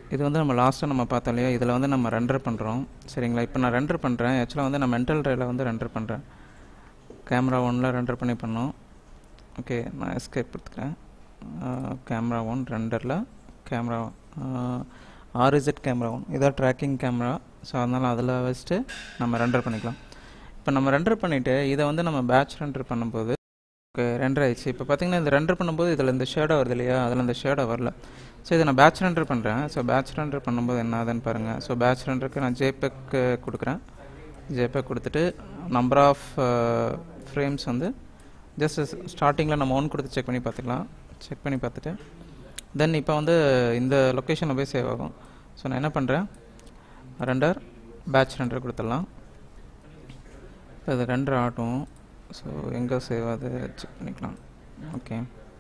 இது வந்து நம்ம லாஸ்ட்டாக நம்ம பார்த்தோம் இல்லையா இதில் வந்து நம்ம ரெண்டர் பண்ணுறோம் சரிங்களா இப்போ நான் ரெண்டர் பண்ணுறேன் ஆக்சுவலாக வந்து நான் மென்டல் ட்ரைவில் வந்து ரெண்டர் பண்ணுறேன் கேமரா ஒன்னில் ரெண்டர் பண்ணி பண்ணோம் ஓகே நான் எஸ்கேப் எடுத்துக்கிறேன் கேமரா ஒன் ரெண்டரில் கேமரா ஆர்இசட் கேமரா ஒன் இதான் ட்ராக்கிங் கேமரா ஸோ அதனால் அதில் வச்சுட்டு நம்ம ரெண்டர் பண்ணிக்கலாம் இப்போ நம்ம ரெண்டர் பண்ணிவிட்டு இதை வந்து நம்ம பேட்ச் ரெண்டர் பண்ணும்போது ஓகே ரெண்டர் ஆயிடுச்சு இப்போ பார்த்தீங்கன்னா இந்த ரெண்டர் பண்ணும்போது இதில் இந்த ஷேடோ வருது இல்லையா அதில் இந்த ஷேடோ வரல ஸோ இதை நான் பேட்ச் ரெண்டர் பண்ணுறேன் ஸோ பேட்ச் ரெண்டர் பண்ணும்போது என்ன ஆகுதுன்னு பாருங்கள் ஸோ பேட்ச் ரெண்டருக்கு நான் ஜேபெக் கொடுக்குறேன் ஜேபெக் கொடுத்துட்டு நம்பர் ஆஃப் ஃப்ரேம்ஸ் வந்து ஜஸ்ட் ஸ்டார்டிங்கில் நம்ம ஒன் கொடுத்து செக் பண்ணி பார்த்துக்கலாம் செக் பண்ணி பார்த்துட்டு தென் இப்போ வந்து இந்த லொக்கேஷனில் போய் சேவ் ஆகும் ஸோ நான் என்ன பண்ணுறேன் ரெண்டர் பேட்ச் ரெண்டர் கொடுத்துடலாம் இப்போ இது ரெண்டர் ஆகட்டும் ஸோ எங்கே சேவ் ஆகுது செக் பண்ணிக்கலாம் ஓகே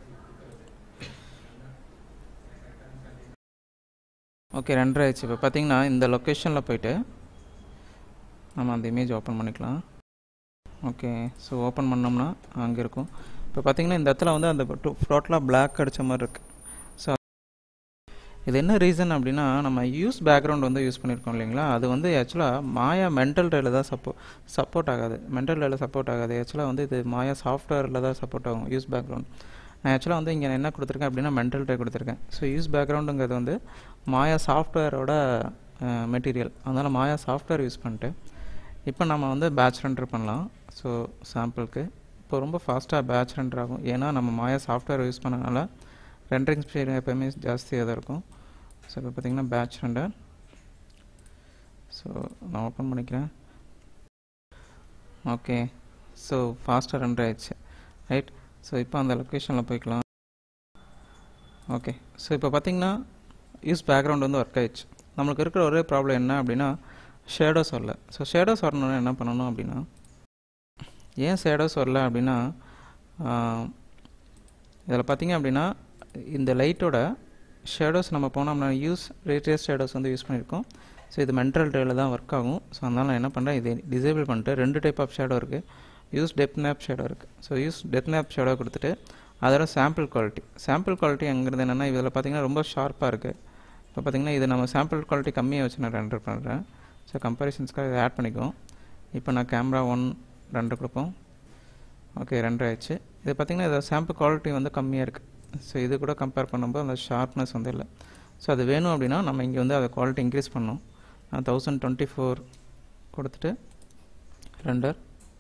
ஓகே ரெண்டரை ஆயிடுச்சு இப்போ பார்த்தீங்கன்னா இந்த லொக்கேஷனில் போயிட்டு நம்ம அந்த இமேஜ் ஓப்பன் பண்ணிக்கலாம் ஓகே ஸோ ஓப்பன் பண்ணோம்னா அங்கே இருக்கும் இப்போ பார்த்தீங்கன்னா இந்த இடத்துல வந்து அந்த டோட்டலாக பிளாக் அடித்த மாதிரி இருக்குது ஸோ இது என்ன ரீசன் அப்படின்னா நம்ம யூஸ் பேக்ரவுண்ட் வந்து யூஸ் பண்ணியிருக்கோம் இல்லைங்களா அது வந்து ஆக்சுவலாக மாயா மென்டல் ட்ரைவில் தான் சப்போ சப்போர்ட் ஆகாது மென்டல் ட்ரைவில் சப்போர்ட் ஆகாது ஆக்சுவலாக வந்து இது மாயா சாஃப்ட்வேரில் தான் சப்போர்ட் ஆகும் யூஸ் பேக்ரவுண்ட் நான் ஆக்சுவலாக வந்து இங்கே என்ன கொடுத்துருக்கேன் அப்படின்னா மென்டல் ட்ரை கொடுத்துருக்கேன் ஸோ யூஸ் பேக்ரவுண்டுங்கிறது வந்து மாயா சாஃப்ட்வேரோட மெட்டீரியல் அதனால் மாயா சாஃப்ட்வேர் யூஸ் பண்ணிட்டு இப்போ நம்ம வந்து பேட்ச் ரெண்டர் பண்ணலாம் ஸோ சாம்பிளுக்கு இப்போ ரொம்ப ஃபாஸ்ட்டாக பேட்ச் ரெண்டர் ஆகும் ஏன்னா நம்ம மாயா சாஃப்ட்வேர் யூஸ் பண்ணனால ரெண்டரிங் ஸ்பீட் எப்போயுமே ஜாஸ்தியாக தான் இருக்கும் ஸோ இப்போ பார்த்தீங்கன்னா பேட்ச் ரெண்டர் ஸோ நான் ஓப்பன் பண்ணிக்கிறேன் ஓகே ஸோ ஃபாஸ்ட்டாக ரெண்டர் ஆயிடுச்சு ரைட் ஸோ இப்போ அந்த லொக்கேஷனில் போய்க்கலாம் ஓகே ஸோ இப்போ பார்த்தீங்கன்னா யூஸ் பேக்ரவுண்ட் வந்து ஒர்க் ஆயிடுச்சு நம்மளுக்கு இருக்கிற ஒரே ப்ராப்ளம் என்ன அப்படின்னா ஷேடோஸ் வரல ஸோ ஷேடோஸ் வரணும்னா என்ன பண்ணணும் அப்படின்னா ஏன் ஷேடோஸ் வரல அப்படின்னா இதில் பார்த்தீங்க அப்படின்னா இந்த லைட்டோட ஷேடோஸ் நம்ம போனோம்னா யூஸ் ரேட்ரியஸ் ஷேடோஸ் வந்து யூஸ் பண்ணியிருக்கோம் ஸோ இது மென்டல் ட்ரைவில் தான் ஒர்க் ஆகும் ஸோ அதனால் நான் என்ன பண்ணுறேன் இது டிசேபிள் பண்ணிட்டு ரெண்டு டைப் ஆஃப் ஷேடோ இருக்குது யூஸ் டெப் மேப் ஷேடோ இருக்குது so use depth map shadow கொடுத்துட்டு அதோட சாம்பிள் குவாலிட்டி சாம்பிள் குவாலிட்டி அங்கிறது என்னென்னா இதில் பார்த்தீங்கன்னா ரொம்ப ஷார்ப்பாக இருக்குது இப்போ பார்த்தீங்கன்னா இது நம்ம சாம்பிள் குவாலிட்டி கம்மியாக வச்சு நான் ரெண்டர் பண்ணுறேன் ஸோ கம்பேரிசன்ஸ்க்காக இதை ஆட் பண்ணிக்குவோம் இப்போ நான் கேமரா ஒன் ரெண்டு கொடுப்போம் ஓகே ரெண்டு ஆயிடுச்சு இது பார்த்திங்கன்னா இதை சாம்பிள் குவாலிட்டி வந்து கம்மியாக இருக்குது ஸோ இது கூட கம்பேர் பண்ணும்போது அந்த ஷார்ப்னஸ் வந்து இல்லை ஸோ அது வேணும் அப்படின்னா நம்ம இங்கே வந்து அதை குவாலிட்டி இன்க்ரீஸ் பண்ணோம் நான் தௌசண்ட் டுவெண்ட்டி ஃபோர் கொடுத்துட்டு ரெண்டர்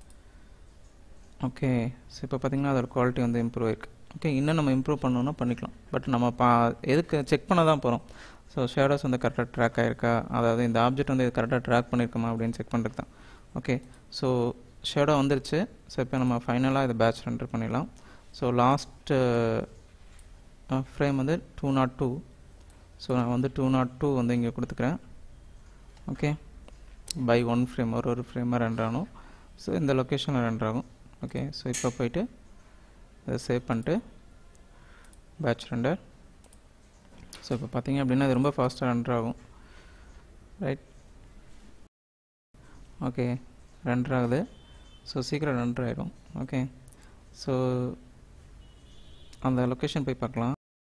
ஓகே ஸோ இப்போ பார்த்திங்கன்னா அதோட குவாலிட்டி வந்து இம்ப்ரூவ் ஆயிருக்கு ஓகே இன்னும் நம்ம இம்ப்ரூவ் பண்ணணும்னா பண்ணிக்கலாம் பட் நம்ம பா எதுக்கு செக் பண்ண தான் போகிறோம் ஸோ ஷேடோஸ் வந்து கரெக்டாக ட்ராக் ஆகிருக்கா அதாவது இந்த ஆப்ஜெக்ட் வந்து இது கரெக்டாக ட்ராக் பண்ணியிருக்கோமா அப்படின்னு செக் பண்ணுறது தான் ஓகே ஸோ ஷேடோ வந்துருச்சு ஸோ இப்போ நம்ம ஃபைனலாக இதை பேட்ச் ரெண்டர் பண்ணிடலாம் ஸோ லாஸ்ட்டு ஃப்ரேம் வந்து டூ நாட் டூ ஸோ நான் வந்து டூ நாட் டூ வந்து இங்கே கொடுத்துக்கிறேன் ஓகே பை ஒன் ஃப்ரேம் ஒரு ஒரு ஃப்ரேமாக ரெண்டர் ஆகணும் ஸோ இந்த லொக்கேஷனில் ரெண்டர் ஆகும் ஓகே ஸோ இப்போ போயிட்டு அதை சேவ் பண்ணிட்டு பேட்ச் ரெண்டர் ஸோ இப்போ பார்த்தீங்க அப்படின்னா இது ரொம்ப ஃபாஸ்ட்டாக ரெண்டர் ஆகும் ரைட் ஓகே ரெண்டர் ஆகுது ஸோ சீக்கிரம் ரெண்டர் ஆகிடும் ஓகே ஸோ அந்த லொக்கேஷன் போய் பார்க்கலாம்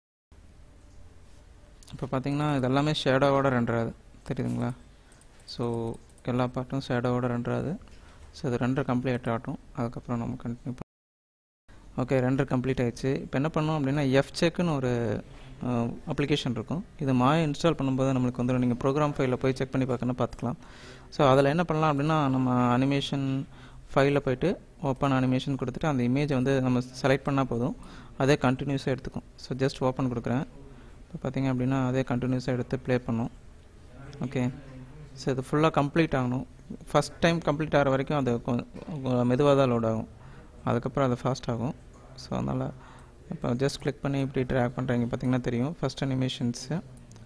இப்போ பார்த்தீங்கன்னா இது எல்லாமே ஷேடோவோட ரெண்டர் ஆகுது தெரியுதுங்களா ஸோ எல்லா பார்ட்டும் ஷேடோவோட ரெண்டர் ஆகுது ஸோ இது ரெண்டர் கம்ப்ளீட் ஆகட்டும் அதுக்கப்புறம் நம்ம கண்டினியூ பண்ணலாம் ஓகே ரெண்டர் கம்ப்ளீட் ஆயிடுச்சு இப்போ என்ன பண்ணோம் அப்படின்னா எஃப் செக்குன்னு ஒரு அப்ளிகேஷன் இருக்கும் இது மாய இன்ஸ்டால் பண்ணும்போது நம்மளுக்கு வந்து நீங்கள் ப்ரோக்ராம் ஃபைலில் போய் செக் பண்ணி பார்க்கணும் பார்த்துக்கலாம் ஸோ அதில் என்ன பண்ணலாம் அப்படின்னா நம்ம அனிமேஷன் ஃபைலில் போயிட்டு ஓப்பன் அனிமேஷன் கொடுத்துட்டு அந்த இமேஜை வந்து நம்ம செலக்ட் பண்ணால் போதும் அதே கண்டினியூஸாக எடுத்துக்கும் ஸோ ஜஸ்ட் ஓப்பன் கொடுக்குறேன் இப்போ பார்த்தீங்க அப்படின்னா அதே கண்டினியூஸாக எடுத்து ப்ளே பண்ணும் ஓகே ஸோ இது ஃபுல்லாக கம்ப்ளீட் ஆகணும் ஃபஸ்ட் டைம் கம்ப்ளீட் ஆகிற வரைக்கும் அது மெதுவாக தான் லோட் ஆகும் அதுக்கப்புறம் அது ஃபாஸ்ட் ஆகும் ஸோ அதனால் இப்போ ஜஸ்ட் கிளிக் பண்ணி இப்படி ட்ராக் பண்ணுறீங்க பார்த்தீங்கன்னா தெரியும் ஃபஸ்ட் அனிமேஷன்ஸு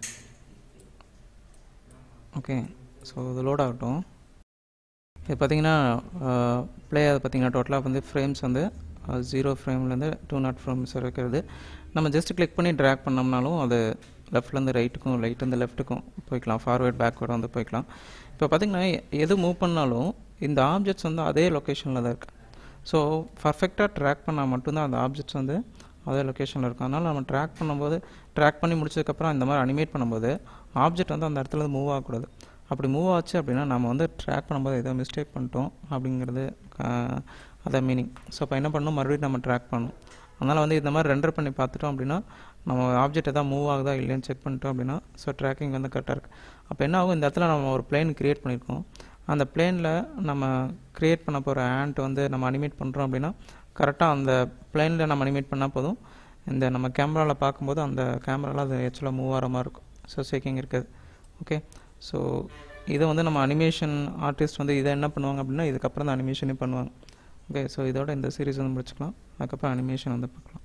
ஓகே ஸோ இது லோட் ஆகட்டும் இது பார்த்தீங்கன்னா ப்ளே அது பார்த்தீங்கன்னா டோட்டலாக வந்து ஃப்ரேம்ஸ் வந்து ஜீரோ ஃப்ரேம்லேருந்து டூ நாட் ஃப்ரேம்ஸ் இருக்கிறது நம்ம ஜஸ்ட் கிளிக் பண்ணி ட்ராக் பண்ணோம்னாலும் அது லெஃப்ட்லேருந்து ரைட்டுக்கும் ரைட்லேருந்து லெஃப்ட்டுக்கும் போய்க்கலாம் ஃபார்வேர்ட் பேக்வேர்டு வந்து போய்க்கலாம் இப்போ பார்த்தீங்கன்னா எது மூவ் பண்ணாலும் இந்த ஆப்ஜெக்ட்ஸ் வந்து அதே லொக்கேஷனில் தான் இருக்குது ஸோ பர்ஃபெக்டாக ட்ராக் பண்ணால் மட்டும்தான் அந்த ஆப்ஜெக்ட்ஸ் வந்து அதே லொக்கேஷனில் இருக்கும் அதனால் நம்ம ட்ராக் பண்ணும்போது ட்ராக் பண்ணி முடிச்சதுக்கப்புறம் இந்த மாதிரி அனிமேட் பண்ணும்போது ஆப்ஜெக்ட் வந்து அந்த இடத்துல மூவ் ஆகக்கூடாது அப்படி மூவ் ஆச்சு அப்படின்னா நம்ம வந்து ட்ராக் பண்ணும்போது ஏதோ மிஸ்டேக் பண்ணிட்டோம் அப்படிங்கிறது ஆஹ், அதான் மீனிங் ஸோ அப்போ என்ன பண்ணணும் மறுபடியும் நம்ம ட்ராக் பண்ணணும் அதனால் வந்து இந்த மாதிரி ரெண்டர் பண்ணி பார்த்துட்டோம் அப்படின்னா நம்ம ஆப்ஜெக்ட் எதாவது மூவ் ஆகுதா இல்லையான்னு செக் பண்ணிட்டோம் அப்படின்னா ஸோ ட்ராக்கிங் வந்து கரெக்டாக இருக்குது அப்போ என்ன ஆகும் இந்த இடத்துல நம்ம ஒரு பிளேன் கிரியேட் பண்ணியிருக்கோம் அந்த பிளேனில் நம்ம கிரியேட் பண்ண போகிற ஆண்ட் வந்து நம்ம அனிமேட் பண்ணுறோம் அப்படின்னா கரெக்டாக அந்த பிளேனில் நம்ம அனிமேட் பண்ணால் போதும் இந்த நம்ம கேமராவில் பார்க்கும்போது அந்த கேமராவில் அது ஆக்சுவலாக மூவ் ஆகிற மாதிரி இருக்கும் ஸோ ஷேக்கிங் இருக்காது ஓகே ஸோ இதை வந்து நம்ம அனிமேஷன் ஆர்டிஸ்ட் வந்து இதை என்ன பண்ணுவாங்க அப்படின்னா இதுக்கப்புறம் தான் அனிமேஷனே பண்ணுவாங்க ஓகே ஸோ இதோட இந்த சீரிஸ் வந்து முடிச்சுக்கலாம் அதுக்கப்புறம் அனிமேஷன் வந்து பார்க்கலாம்